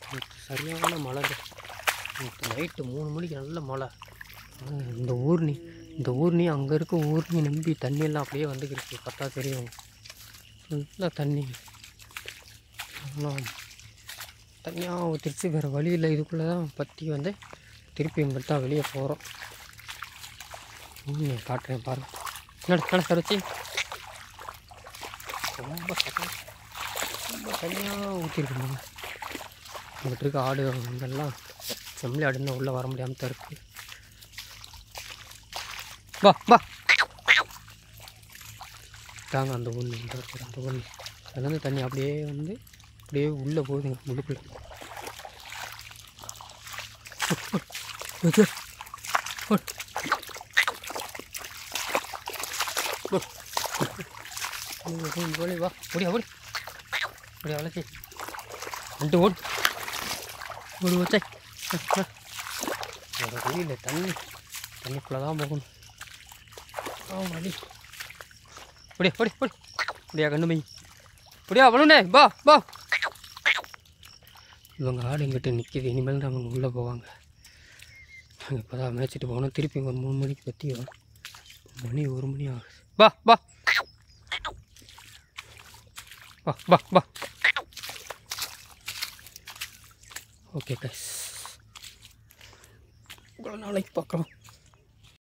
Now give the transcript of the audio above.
நேத்து சரியான மழை நைட்டு மூணு மணிக்கு நல்ல மழை ஆனா, இந்த ஊர்னி இந்த ஊர்னி அங்கே இருக்க ஊர்னி நம்பி தண்ணியெல்லாம் அப்படியே வந்துக்கிருக்கு பார்த்தா தெரியும் ஃபுல்லாக தண்ணி ஆனால் தனியாக ஊற்றிடுச்சு வேறு வழி இல்லை இதுக்குள்ளே தான் பற்றி வந்து திருப்பி இங்கிட்டு தான் வெளியே போகிறோம் ம் காட்டுறேன் பாருங்க நட நட சரச்சி ரொம்ப சத்தம் ரொம்ப தனியாக ஊற்றிருக்குங்க இங்கிட்டு இருக்க ஆடு இங்கெல்லாம் செம்மறி ஆடுன்னு உள்ளே வர முடியாமல் தான் இருக்கு வா வா தாங்க அந்த ஒன்று இந்த இருக்கிற அந்த ஒன்று அதுலேருந்து தண்ணி அப்படியே வந்து அப்படியே உள்ளே போகுதுங்க முழுக்குள்ள ஓடி வா ஓடி ஓடி ஓடி அழைச்சி வந்துட்டு ஓடு ஓடி வச்சை ஒரு வெயில் தண்ணி தண்ணிக்குள்ளே தான் போகணும் ஆ மடி ஓடியா ஓடி ஓடி ஓடியா கண்ணு மை ஓடியா வலுனே பா பா இவங்க ஆடு எங்கிட்ட நிற்கிது இனிமேல் தான் அவங்க உள்ளே போவாங்க இப்போ தான் மேய்ச்சிட்டு போகணும் திருப்பி ஒரு மூணு மணிக்கு பற்றி மணி ஒரு மணி ஆகுது பா பா பா பா பா ஓகே கைஸ் உங்களை நாளைக்கு பார்க்கலாம்